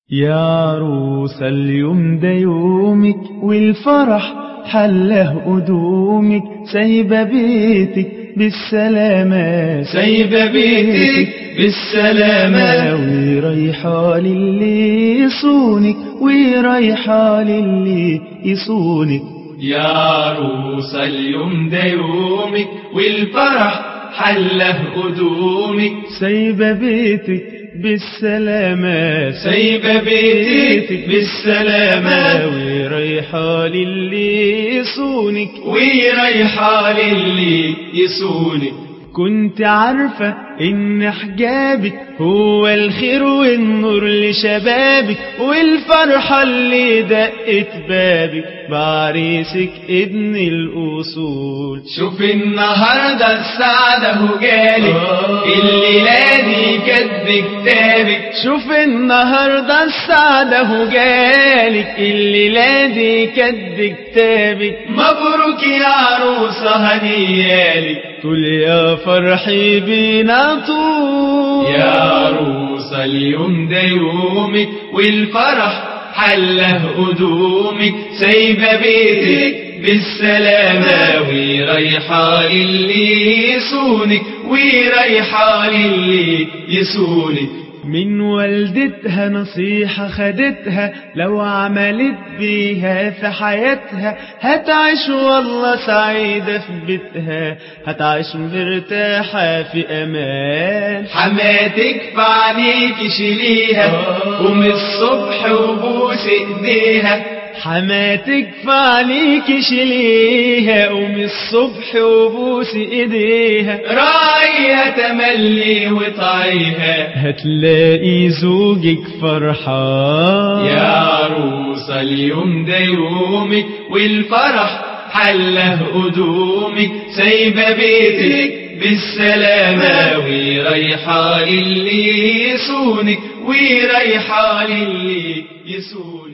يا عروس اليوم ده يومك والفرح حله قدومك سايبة بيتك بالسلامة سايبة بيتك بالسلامة ورايحة للي يصونك ورايحة للي يصونك يا عروس اليوم ده يومك والفرح حله قدومك سايبة بيتك بالسلامة سايبة بيتك بالسلامة ورايحة للي يصونك ورايحة للي يصونك كنت عارفة ان حجابك هو الخير والنور لشبابك والفرحة اللي دقت بابك بعريسك ابن الأصول شوف النهاردة السعادة هو جالك الليلة دي كاتب كتابك شوف النهاردة السعادة هو جالك الليلة دي كاتب كتابك مبروك يا عروسة هنيالك طول يا فرحي بينا طول يا عروسة اليوم ده يومك والفرح حله قدومك سايبة بيتك بالسلامة ورايحة للي يصونك ورايحة للي يصونك من والدتها نصيحة خدتها لو عملت بيها في حياتها هتعيش والله سعيدة في بيتها هتعيش مرتاحة في أمان حماتك في عينيك شيليها قوم الصبح وبوس ايديها حماتك في عليك شيليها قوم الصبح وبوس ايديها راعيها تملي وطعيها هتلاقي زوجك فرحان يا عروسة اليوم ده يومك والفرح حله قدومك سايبة بيتك بالسلامة ورايحة للي يصونك ورايحة للي يصونك